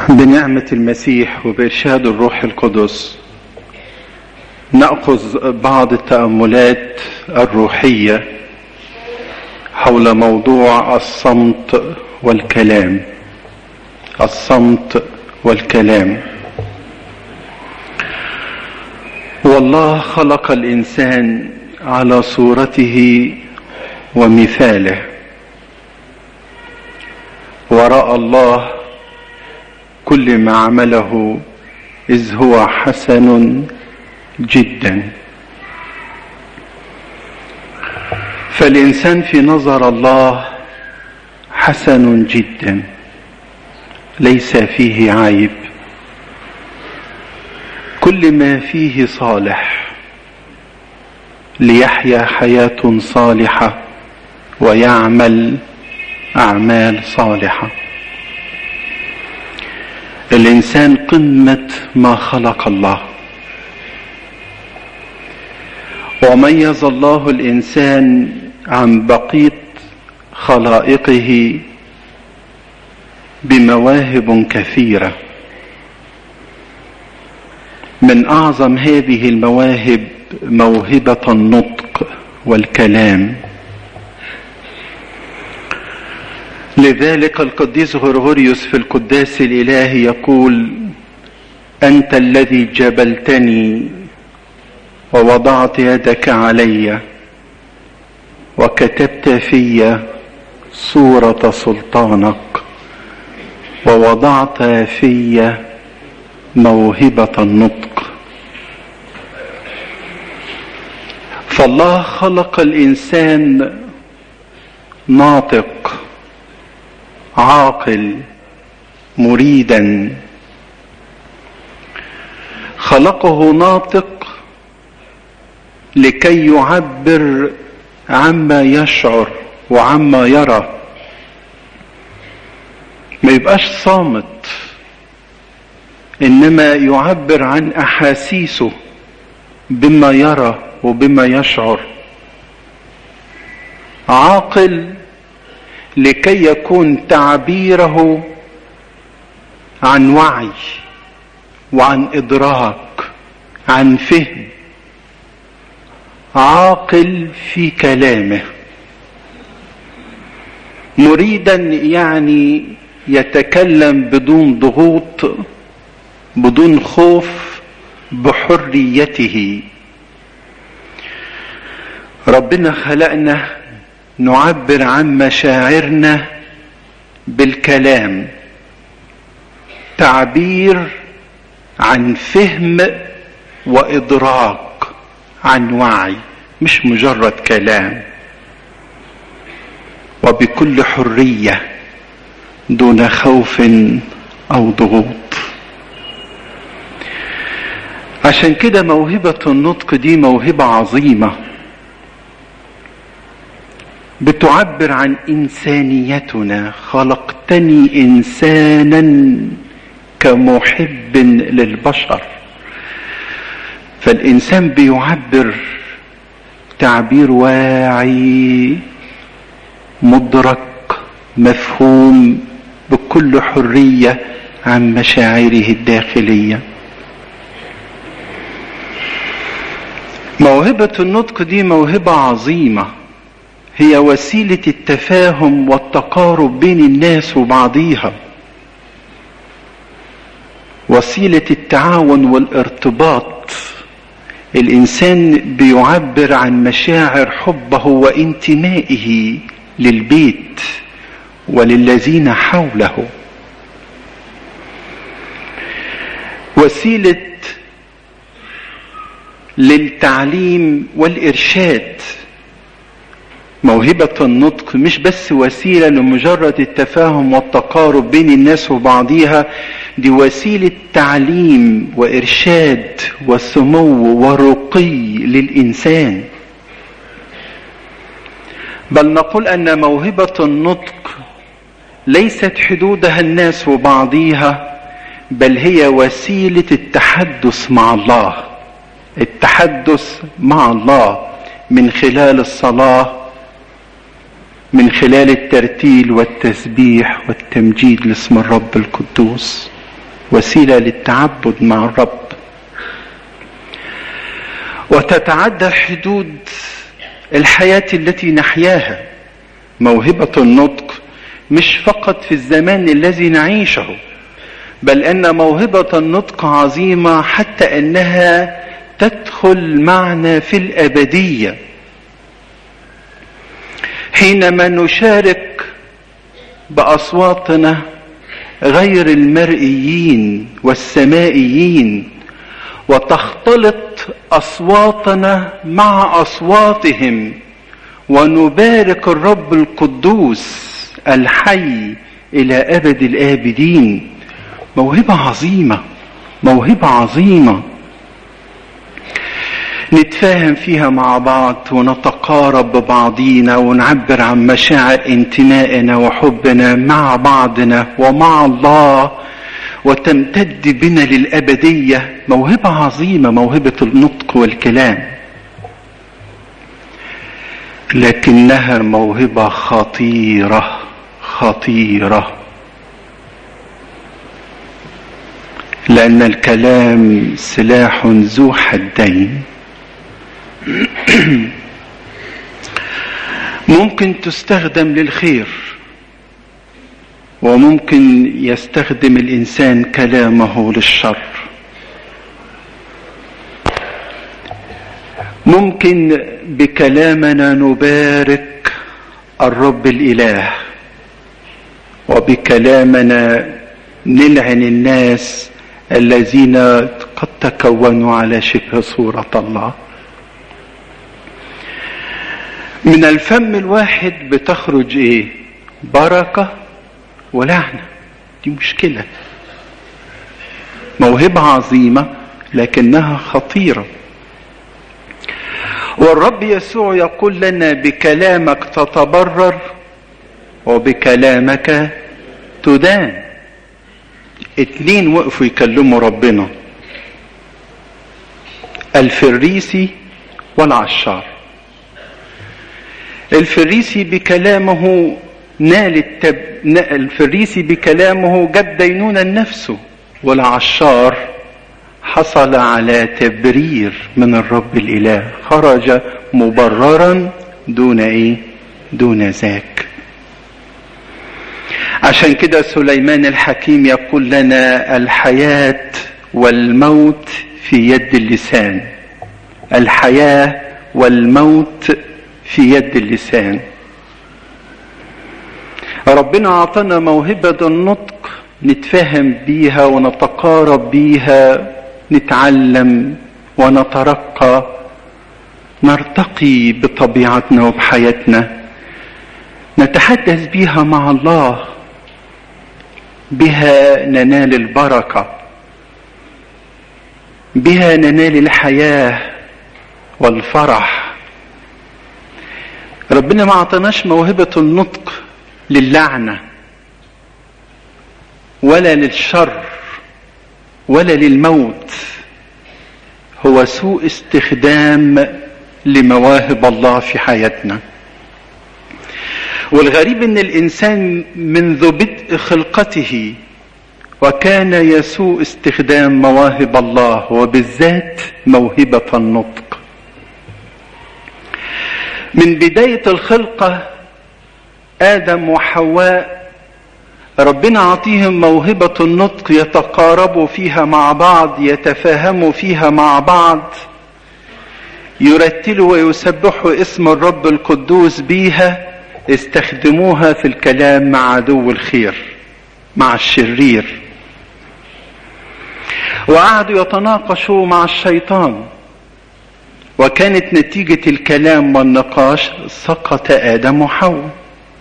بنعمة المسيح وبإرشاد الروح القدس نأخذ بعض التأملات الروحية حول موضوع الصمت والكلام الصمت والكلام والله خلق الإنسان على صورته ومثاله ورأى الله كل ما عمله إذ هو حسن جدا فالإنسان في نظر الله حسن جدا ليس فيه عيب كل ما فيه صالح ليحيا حياة صالحة ويعمل أعمال صالحة الإنسان قمة ما خلق الله وميز الله الإنسان عن بقية خلائقه بمواهب كثيرة من أعظم هذه المواهب موهبة النطق والكلام لذلك القديس غرغوريوس في القداس الإلهي يقول أنت الذي جبلتني ووضعت يدك علي وكتبت في صورة سلطانك ووضعت في موهبة النطق فالله خلق الإنسان ناطق عاقل مريدا خلقه ناطق لكي يعبر عما يشعر وعما يرى ما يبقاش صامت انما يعبر عن احاسيسه بما يرى وبما يشعر عاقل لكي يكون تعبيره عن وعي وعن ادراك عن فهم عاقل في كلامه مريدا يعني يتكلم بدون ضغوط بدون خوف بحريته ربنا خلقنا نعبر عن مشاعرنا بالكلام تعبير عن فهم وادراك عن وعي مش مجرد كلام وبكل حريه دون خوف او ضغوط عشان كده موهبه النطق دي موهبه عظيمه بتعبر عن انسانيتنا خلقتني انسانا كمحب للبشر فالانسان بيعبر تعبير واعي مدرك مفهوم بكل حريه عن مشاعره الداخليه موهبه النطق دي موهبه عظيمه هي وسيله التفاهم والتقارب بين الناس وبعضيها وسيله التعاون والارتباط الانسان بيعبر عن مشاعر حبه وانتمائه للبيت وللذين حوله وسيله للتعليم والارشاد موهبة النطق مش بس وسيلة لمجرد التفاهم والتقارب بين الناس وبعضيها دي وسيلة تعليم وإرشاد وسمو ورقي للإنسان بل نقول أن موهبة النطق ليست حدودها الناس وبعضيها بل هي وسيلة التحدث مع الله التحدث مع الله من خلال الصلاه من خلال الترتيل والتسبيح والتمجيد لاسم الرب القدوس وسيله للتعبد مع الرب وتتعدى حدود الحياه التي نحياها موهبه النطق مش فقط في الزمان الذي نعيشه بل ان موهبه النطق عظيمه حتى انها تدخل معنا في الابديه حينما نشارك باصواتنا غير المرئيين والسمائيين وتختلط اصواتنا مع اصواتهم ونبارك الرب القدوس الحي الى ابد الابدين موهبه عظيمه موهبه عظيمه نتفاهم فيها مع بعض ونتقارب ببعضينا ونعبر عن مشاعر انتمائنا وحبنا مع بعضنا ومع الله وتمتد بنا للابديه موهبه عظيمه موهبه النطق والكلام لكنها موهبه خطيره خطيره لان الكلام سلاح ذو حدين ممكن تستخدم للخير وممكن يستخدم الانسان كلامه للشر ممكن بكلامنا نبارك الرب الاله وبكلامنا نلعن الناس الذين قد تكونوا على شبه صوره الله من الفم الواحد بتخرج ايه بركه ولعنه دي مشكله موهبه عظيمه لكنها خطيره والرب يسوع يقول لنا بكلامك تتبرر وبكلامك تدان اتنين وقفوا يكلموا ربنا الفريسي والعشار الفريسي بكلامه نال التب... الفريسي بكلامه جاب دينونة نفسه والعشار حصل على تبرير من الرب الاله خرج مبررا دون ايه دون ذاك عشان كده سليمان الحكيم يقول لنا الحياه والموت في يد اللسان الحياه والموت في يد اللسان ربنا اعطانا موهبه النطق نتفاهم بيها ونتقارب بيها نتعلم ونترقى نرتقي بطبيعتنا وبحياتنا نتحدث بها مع الله بها ننال البركه بها ننال الحياه والفرح ربنا ما اعطاناش موهبه النطق للعنه ولا للشر ولا للموت هو سوء استخدام لمواهب الله في حياتنا والغريب ان الانسان منذ بدء خلقته وكان يسوء استخدام مواهب الله وبالذات موهبه النطق من بدايه الخلقه ادم وحواء ربنا عطيهم موهبة النطق يتقاربوا فيها مع بعض يتفاهموا فيها مع بعض يرتلوا ويسبحوا اسم الرب القدوس بيها استخدموها في الكلام مع عدو الخير مع الشرير وقعدوا يتناقشوا مع الشيطان وكانت نتيجة الكلام والنقاش سقط آدم وحواء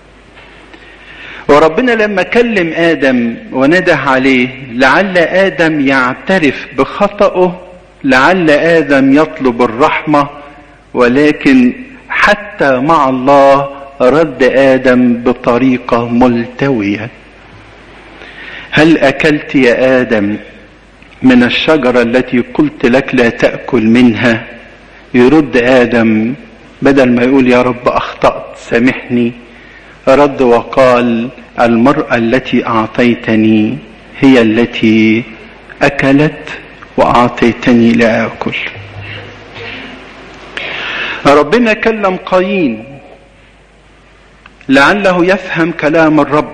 وربنا لما كلم ادم ونده عليه لعل ادم يعترف بخطئه لعل ادم يطلب الرحمه ولكن حتى مع الله رد ادم بطريقه ملتويه هل اكلت يا ادم من الشجره التي قلت لك لا تاكل منها يرد ادم بدل ما يقول يا رب اخطات سامحني رد وقال المرأة التي أعطيتني هي التي أكلت وأعطيتني لآكل ربنا كلم قايين لعله يفهم كلام الرب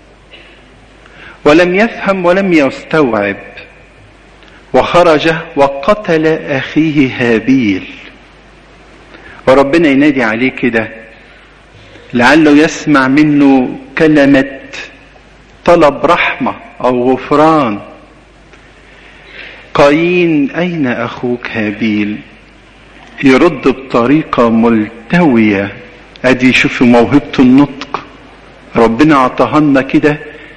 ولم يفهم ولم يستوعب وخرج وقتل اخيه هابيل وربنا ينادي عليه كده لعله يسمع منه كلمه طلب رحمه او غفران قايين اين اخوك هابيل يرد بطريقه ملتويه ادي شوفوا موهبه النطق ربنا عطاها لنا كده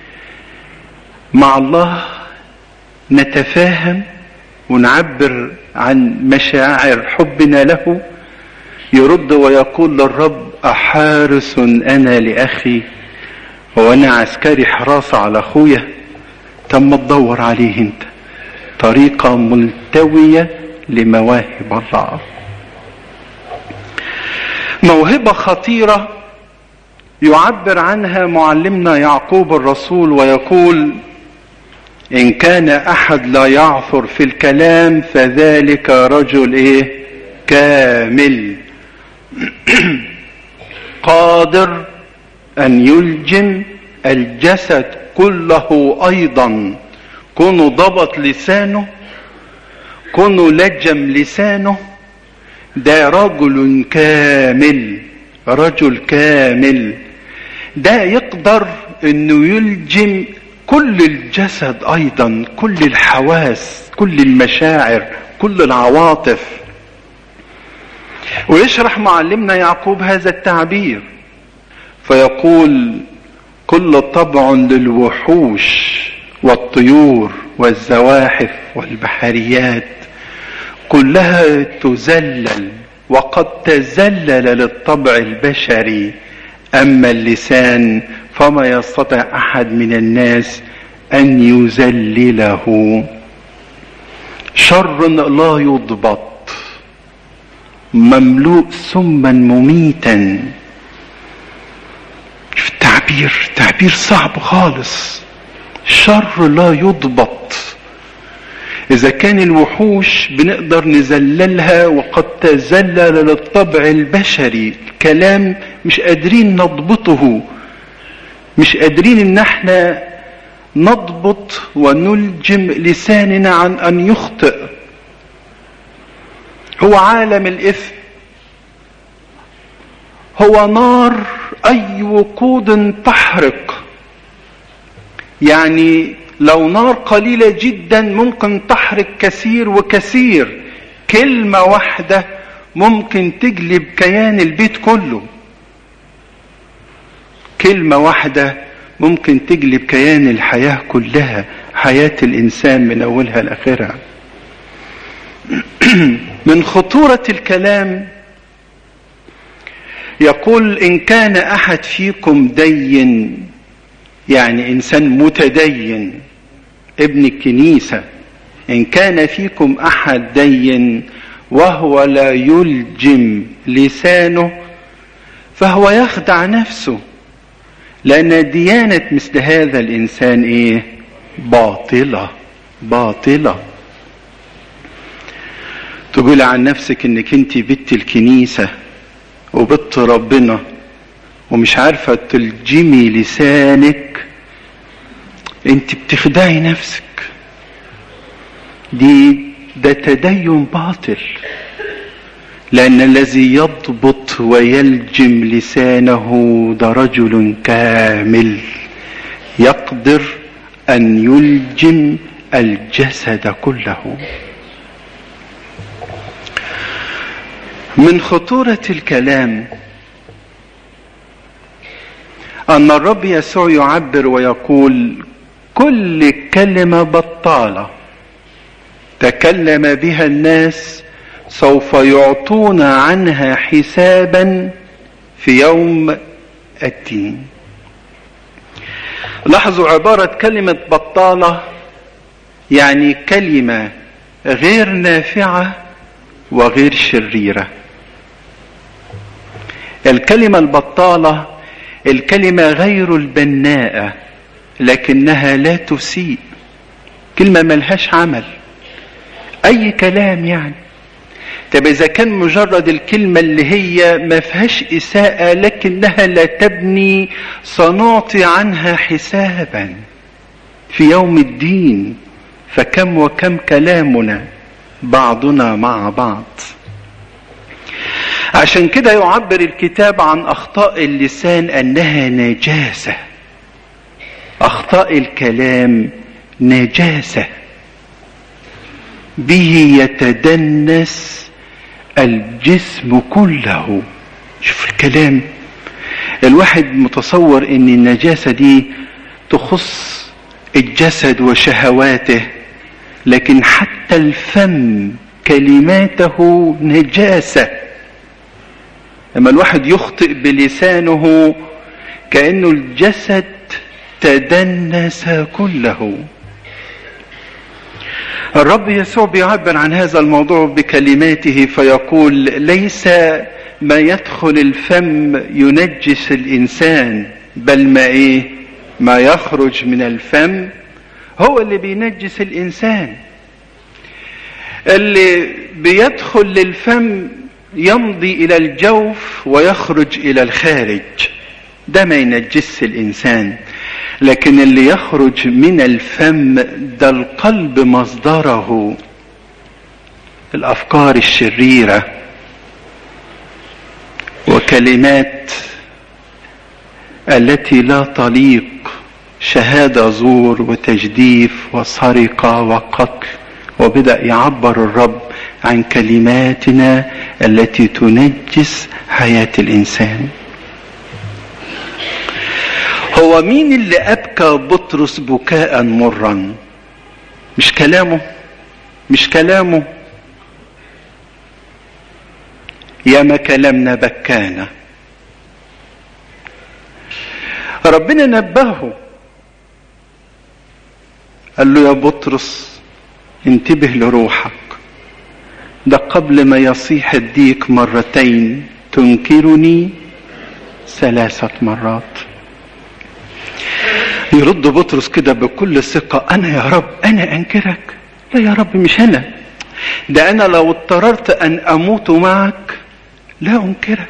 مع الله نتفاهم ونعبر عن مشاعر حبنا له يرد ويقول للرب أحارس أنا لأخي وأنا عسكري حراسة على أخويا تم تدور عليه أنت طريقة ملتوية لمواهب الله موهبة خطيرة يعبر عنها معلمنا يعقوب الرسول ويقول إن كان أحد لا يعثر في الكلام فذلك رجل إيه كامل قادر أن يلجم الجسد كله أيضا كونه ضبط لسانه كونه لجم لسانه ده رجل كامل رجل كامل ده يقدر انه يلجم كل الجسد ايضا كل الحواس كل المشاعر كل العواطف ويشرح معلمنا يعقوب هذا التعبير فيقول كل طبع للوحوش والطيور والزواحف والبحريات كلها تذلل وقد تذلل للطبع البشري اما اللسان فما يستطيع احد من الناس ان يذلله شر لا يضبط مملوء سما مميتا شوف التعبير تعبير صعب خالص شر لا يضبط اذا كان الوحوش بنقدر نذللها وقد تذلل للطبع البشري الكلام مش قادرين نضبطه مش قادرين ان احنا نضبط ونلجم لساننا عن ان يخطئ هو عالم الاثم هو نار اي وقود تحرق يعني لو نار قليلة جدا ممكن تحرق كثير وكثير كلمة واحدة ممكن تجلب كيان البيت كله كلمة واحدة ممكن تجلب كيان الحياة كلها حياة الإنسان من أولها لآخرها من خطورة الكلام يقول إن كان أحد فيكم دين يعني إنسان متدين ابن الكنيسة إن كان فيكم أحد دين وهو لا يلجم لسانه فهو يخدع نفسه لأن ديانة مثل هذا الإنسان إيه؟ باطلة باطلة تقول عن نفسك إنك أنت بنت الكنيسة وبنت ربنا ومش عارفة تلجمي لسانك أنت بتخدعي نفسك دي ده تدين باطل لأن الذي يضبط ويلجم لسانه ده رجل كامل يقدر أن يلجم الجسد كله من خطورة الكلام أن الرب يسوع يعبر ويقول كل كلمة بطالة تكلم بها الناس سوف يعطون عنها حسابا في يوم الدين لاحظوا عبارة كلمة بطالة يعني كلمة غير نافعة وغير شريرة الكلمة البطالة الكلمة غير البناءة لكنها لا تسيء كلمة ملهاش عمل اي كلام يعني طب اذا كان مجرد الكلمة اللي هي ما فيهاش اساءة لكنها لا تبني سنعطي عنها حسابا في يوم الدين فكم وكم كلامنا بعضنا مع بعض عشان كده يعبر الكتاب عن اخطاء اللسان انها نجاسه اخطاء الكلام نجاسه به يتدنس الجسم كله شوف الكلام الواحد متصور ان النجاسه دي تخص الجسد وشهواته لكن حتى الفم كلماته نجاسه لما الواحد يخطئ بلسانه كانه الجسد تدنس كله الرب يسوع بيعبر عن هذا الموضوع بكلماته فيقول ليس ما يدخل الفم ينجس الانسان بل ما ايه ما يخرج من الفم هو اللي بينجس الانسان اللي بيدخل للفم يمضي الى الجوف ويخرج الى الخارج ده ما ينجس الانسان لكن اللي يخرج من الفم ده القلب مصدره الافكار الشريره وكلمات التي لا تليق شهاده زور وتجديف وسرقه وقتل وبدا يعبر الرب عن كلماتنا التي تنجس حياه الانسان هو مين اللي ابكى بطرس بكاء مرا مش كلامه مش كلامه يا ما كلامنا بكانا ربنا نبهه قال له يا بطرس انتبه لروحك ده قبل ما يصيح الديك مرتين تنكرني ثلاثة مرات يرد بطرس كده بكل ثقة أنا يا رب أنا أنكرك لا يا رب مش أنا ده أنا لو اضطررت أن أموت معك لا أنكرك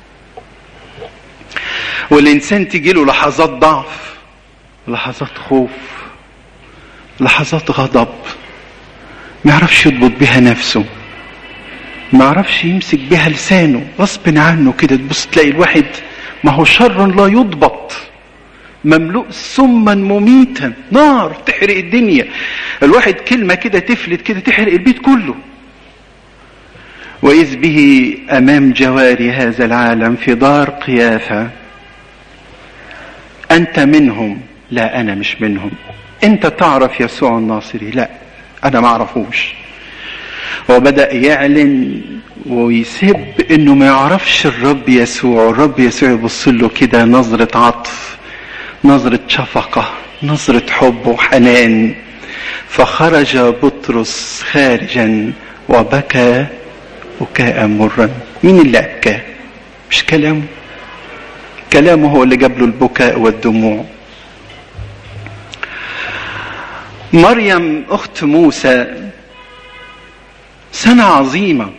والإنسان تجي له لحظات ضعف لحظات خوف لحظات غضب ما يعرفش يضبط بها نفسه ما يعرفش يمسك بها لسانه غصب عنه كده تبص تلاقي الواحد ما هو شر لا يضبط مملوء سما مميتا نار تحرق الدنيا الواحد كلمة كده تفلت كده تحرق البيت كله وإذ به أمام جواري هذا العالم في دار قيافة أنت منهم لا أنا مش منهم أنت تعرف يسوع الناصري لا أنا ما أعرفوش وبدأ يعلن ويسب انه ما يعرفش الرب يسوع الرب يسوع يبص له كده نظرة عطف نظرة شفقة نظرة حب وحنان فخرج بطرس خارجا وبكى بكاء مرا مين اللي أبكى مش كلامه كلامه هو اللي جاب له البكاء والدموع مريم أخت موسى سنة عظيمة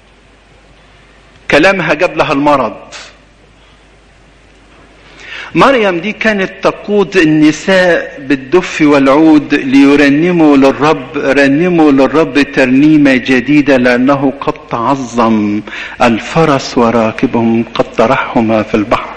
كلامها جاب لها المرض مريم دي كانت تقود النساء بالدف والعود ليرنموا للرب رنموا للرب ترنيمة جديدة لأنه قد تعظم الفرس وراكبهم قد طرحهما في البحر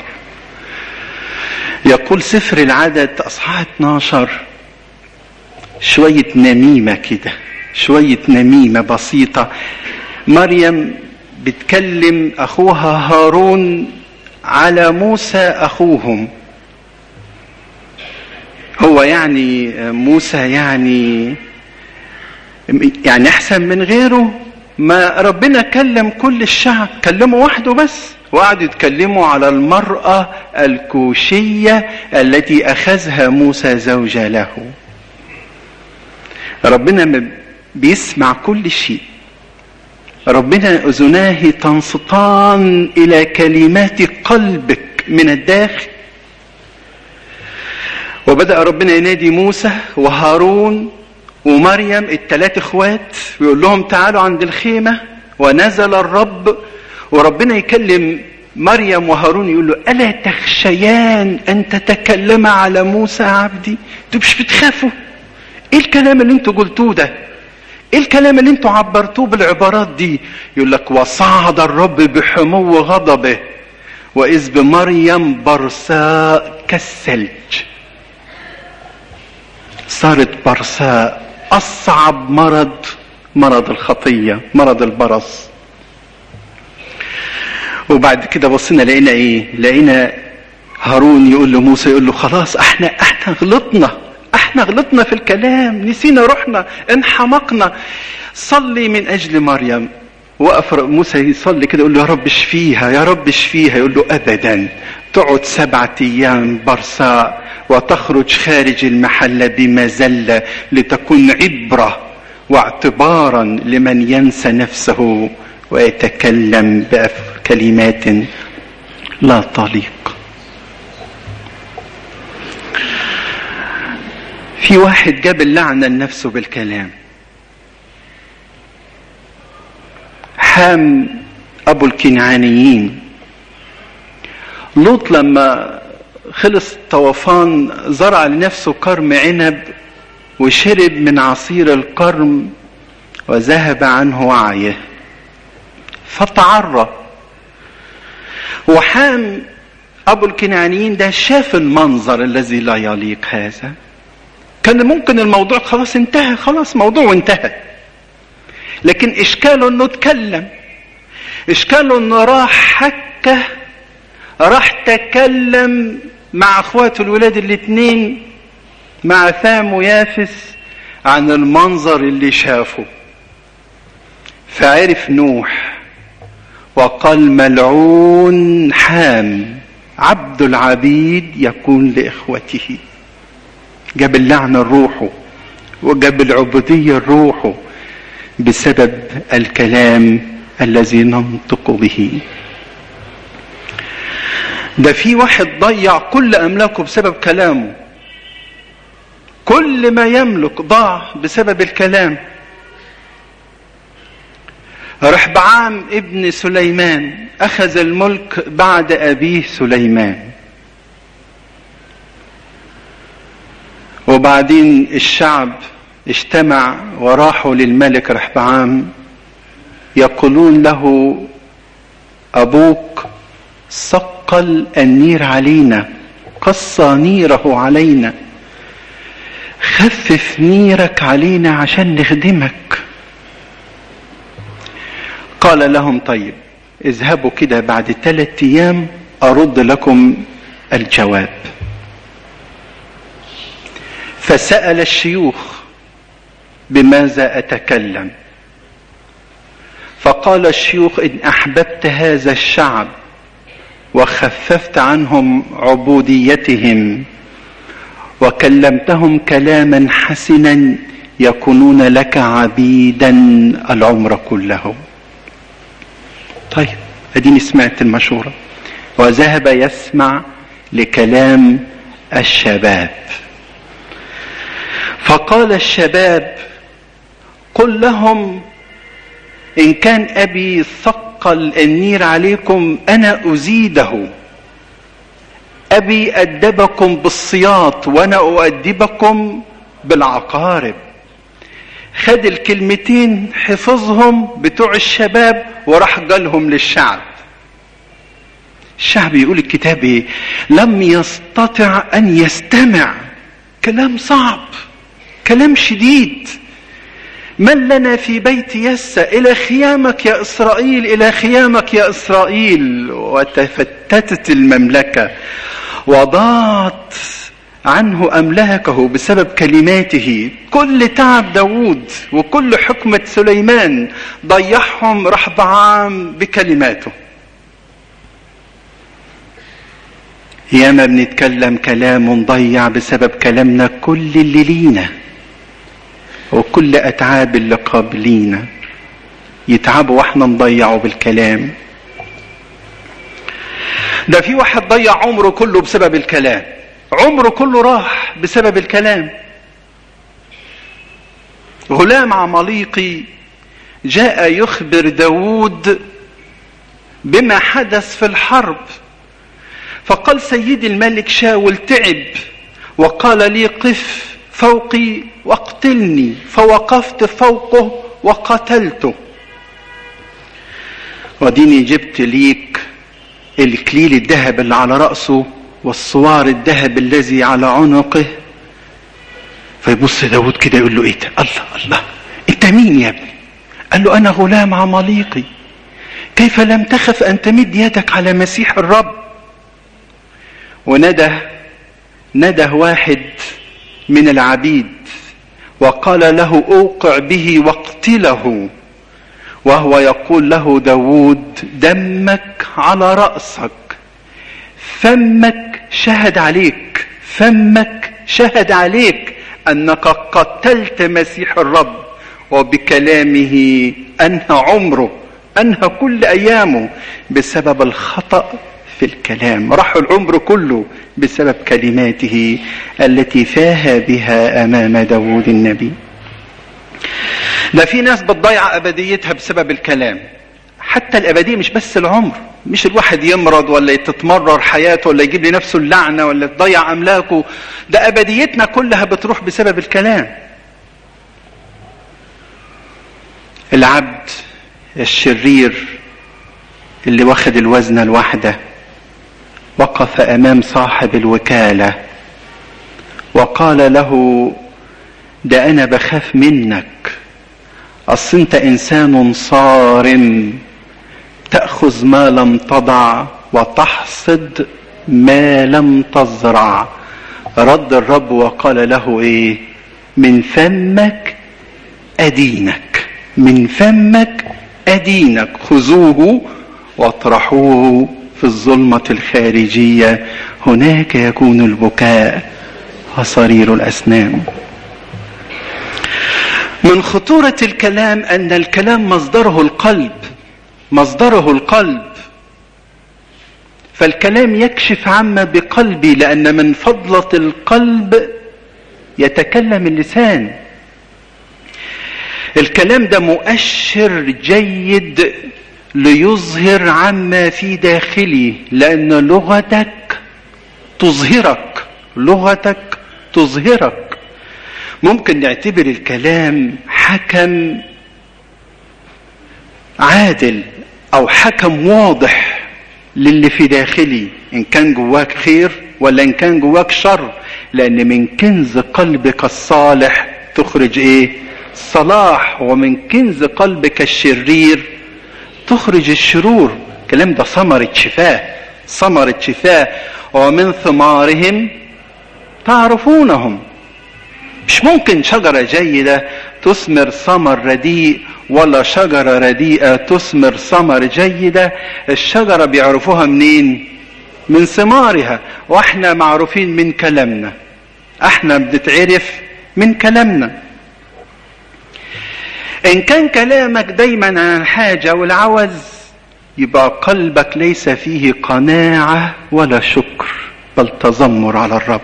يقول سفر العدد أصحاح 12 شوية نميمة كده شوية نميمة بسيطة مريم بتكلم أخوها هارون على موسى أخوهم هو يعني موسى يعني يعني أحسن من غيره ما ربنا كلم كل الشعب كلمه وحده بس وقعدوا يتكلموا على المرأة الكوشية التي أخذها موسى زوجة له ربنا بيسمع كل شيء ربنا اذناه تنصتان الى كلمات قلبك من الداخل وبدا ربنا ينادي موسى وهارون ومريم التلات اخوات ويقول لهم تعالوا عند الخيمة ونزل الرب وربنا يكلم مريم وهارون يقول له ألا تخشيان أن تتكلم على موسى عبدي انتوا مش بتخافوا ايه الكلام اللي انتوا قلتوه ده ايه الكلام اللي انتوا عبرتوه بالعبارات دي يقول لك وصعد الرب بحمو غضبه واذ بمريم برساء كالثلج صارت برساء اصعب مرض مرض الخطيه مرض البرص وبعد كده بصينا لقينا ايه لقينا هارون يقول لموسى يقول له خلاص احنا احنا غلطنا احنا غلطنا في الكلام نسينا روحنا انحمقنا صلي من اجل مريم وقف موسى يصلي كده يقول له يا رب اشفيها يا رب اشفيها يقول له ابدا تقعد سبعة ايام برصاء وتخرج خارج المحلة بمزلة لتكون عبرة واعتبارا لمن ينسى نفسه ويتكلم بكلمات لا تليق في واحد جاب اللعنة لنفسه بالكلام حام أبو الكنعانيين لوط لما خلص الطوفان زرع لنفسه كرم عنب وشرب من عصير الكرم وذهب عنه وعيه فتعرى وحام ابو الكنعانيين ده شاف المنظر الذي لا يليق هذا كان ممكن الموضوع خلاص انتهى خلاص موضوع انتهى لكن اشكاله انه اتكلم اشكاله انه راح حكه راح تكلم مع اخواته الولاد الاثنين مع ثام ويافس عن المنظر اللي شافه فعرف نوح وقال ملعون حام عبد العبيد يكون لاخوته جاب اللعنه لروحه وجاب العبوديه لروحه بسبب الكلام الذي ننطق به ده في واحد ضيع كل املاكه بسبب كلامه كل ما يملك ضاع بسبب الكلام رحبعام ابن سليمان اخذ الملك بعد ابيه سليمان وبعدين الشعب اجتمع وراحوا للملك رحبعام يقولون له ابوك صقل النير علينا قصى نيره علينا خفف نيرك علينا عشان نخدمك قال لهم طيب اذهبوا كده بعد ثلاثة ايام ارد لكم الجواب فسأل الشيوخ بماذا اتكلم فقال الشيوخ ان احببت هذا الشعب وخففت عنهم عبوديتهم وكلمتهم كلاما حسنا يكونون لك عبيدا العمر كله طيب اديني سمعت المشورة وذهب يسمع لكلام الشباب فقال الشباب قل لهم ان كان ابي ثقل النير عليكم انا ازيده ابي ادبكم بالصياط وانا اؤدبكم بالعقارب خد الكلمتين حفظهم بتوع الشباب وراح قالهم للشعب الشعب يقول الكتاب ايه لم يستطع ان يستمع كلام صعب كلام شديد من لنا في بيت يسى الى خيامك يا اسرائيل الى خيامك يا اسرائيل وتفتتت المملكه وضاعت عنه املاكه بسبب كلماته كل تعب داوود وكل حكمة سليمان ضيعهم رحبعام بكلماته ياما بنتكلم كلام ضيع بسبب كلامنا كل اللي لينا وكل اتعاب اللي قابلينا يتعبوا واحنا نضيعه بالكلام ده في واحد ضيع عمره كله بسبب الكلام عمره كله راح بسبب الكلام غلام عماليقي جاء يخبر داود بما حدث في الحرب فقال سيدي الملك شاول تعب وقال لي قف فوقي واقتلني فوقفت فوقه وقتلته وديني جبت ليك الكليل الذهب اللي على رأسه والصوار الذهب الذي على عنقه فيبص داود كده يقول له ايه ده الله الله انت مين يا ابني قال له انا غلام عماليقي كيف لم تخف ان تمد يدك على مسيح الرب وندى ندى واحد من العبيد وقال له اوقع به واقتله وهو يقول له داود دمك على رأسك فمك شهد عليك فمك شهد عليك انك قتلت مسيح الرب وبكلامه انهى عمره انهى كل ايامه بسبب الخطأ في الكلام راح العمر كله بسبب كلماته التي فاها بها امام داود النبي ده في ناس بتضيع ابديتها بسبب الكلام حتى الابديه مش بس العمر مش الواحد يمرض ولا تتمرر حياته ولا يجيب لنفسه اللعنه ولا تضيع املاكه ده ابديتنا كلها بتروح بسبب الكلام العبد الشرير اللي واخد الوزنه الواحده وقف امام صاحب الوكاله وقال له ده انا بخاف منك اصل انت انسان صارم تاخذ ما لم تضع وتحصد ما لم تزرع رد الرب وقال له ايه من فمك ادينك من فمك ادينك خذوه واطرحوه في الظلمه الخارجيه هناك يكون البكاء وصرير الاسنان من خطورة الكلام أن الكلام مصدره القلب مصدره القلب فالكلام يكشف عما بقلبي لأن من فضلة القلب يتكلم اللسان الكلام ده مؤشر جيد ليظهر عما في داخلي لأن لغتك تظهرك لغتك تظهرك ممكن نعتبر الكلام حكم عادل او حكم واضح للي في داخلي ان كان جواك خير ولا ان كان جواك شر لان من كنز قلبك الصالح تخرج ايه صلاح ومن كنز قلبك الشرير تخرج الشرور الكلام ده ثمرة شفاه ثمرة شفاه ومن ثمارهم تعرفونهم مش ممكن شجرة جيدة تثمر ثمر رديء ولا شجرة رديئة تثمر ثمر جيدة الشجرة بيعرفوها منين من ثمارها واحنا معروفين من كلامنا احنا بنتعرف من كلامنا ان كان كلامك دايما عن الحاجة والعوز يبقى قلبك ليس فيه قناعة ولا شكر بل تذمر على الرب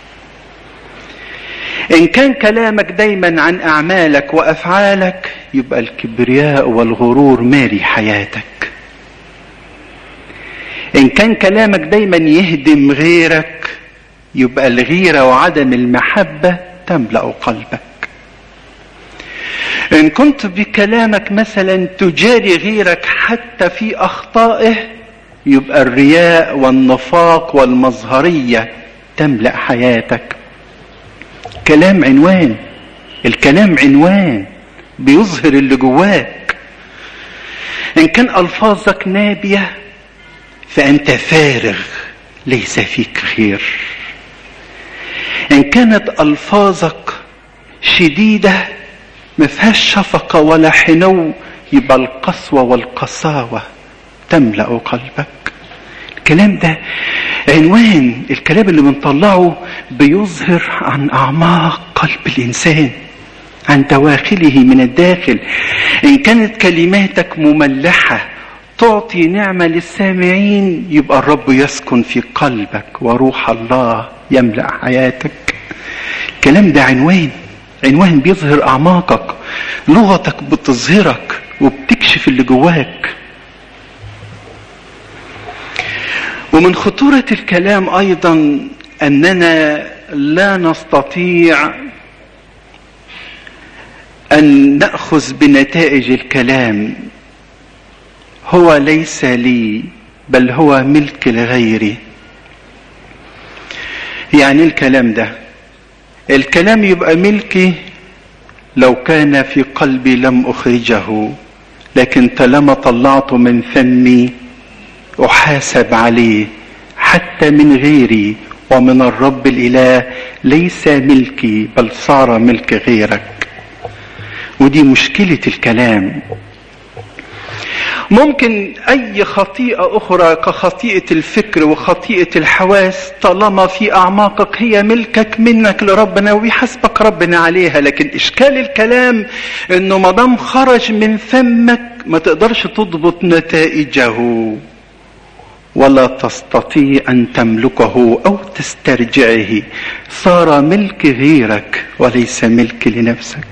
ان كان كلامك دايما عن اعمالك وافعالك يبقى الكبرياء والغرور ماري حياتك ان كان كلامك دايما يهدم غيرك يبقى الغيره وعدم المحبه تملا قلبك ان كنت بكلامك مثلا تجاري غيرك حتى في اخطائه يبقى الرياء والنفاق والمظهريه تملا حياتك كلام عنوان الكلام عنوان بيظهر اللي جواك ان كان الفاظك نابيه فانت فارغ ليس فيك خير ان كانت الفاظك شديده ما فيهاش شفقه ولا حنو يبقى القسوه والقساوه تملا قلبك الكلام ده عنوان الكلام اللي بنطلعه بيظهر عن اعماق قلب الانسان عن دواخله من الداخل ان كانت كلماتك مملحه تعطي نعمه للسامعين يبقى الرب يسكن في قلبك وروح الله يملا حياتك الكلام ده عنوان عنوان بيظهر اعماقك لغتك بتظهرك وبتكشف اللي جواك ومن خطورة الكلام أيضا أننا لا نستطيع أن نأخذ بنتائج الكلام هو ليس لي بل هو ملك لغيري يعني الكلام ده الكلام يبقى ملكي لو كان في قلبي لم أخرجه لكن طالما طلعته من فمي أحاسب عليه حتى من غيري ومن الرب الإله ليس ملكي بل صار ملك غيرك ودي مشكلة الكلام ممكن أي خطيئة أخرى كخطيئة الفكر وخطيئة الحواس طالما في أعماقك هي ملكك منك لربنا ويحاسبك ربنا عليها لكن إشكال الكلام إنه ما دام خرج من فمك ما تقدرش تضبط نتائجه ولا تستطيع ان تملكه او تسترجعه صار ملك غيرك وليس ملك لنفسك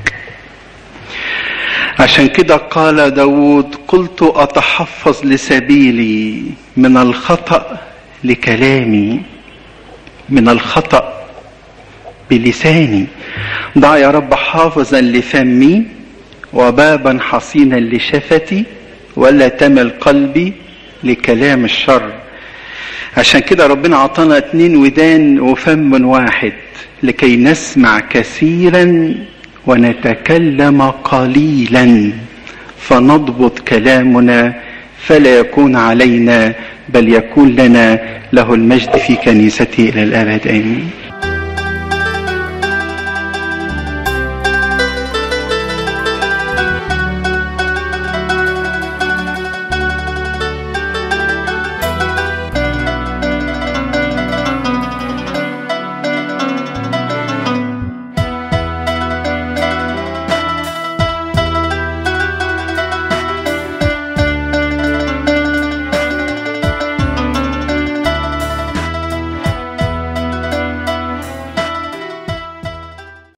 عشان كده قال داود قلت اتحفظ لسبيلي من الخطا لكلامي من الخطا بلساني ضع يا رب حافظا لفمي وبابا حصينا لشفتي ولا تمل قلبي لكلام الشر عشان كده ربنا عطانا اتنين ودان وفم واحد لكي نسمع كثيرا ونتكلم قليلا فنضبط كلامنا فلا يكون علينا بل يكون لنا له المجد في كنيسته الى الابد امين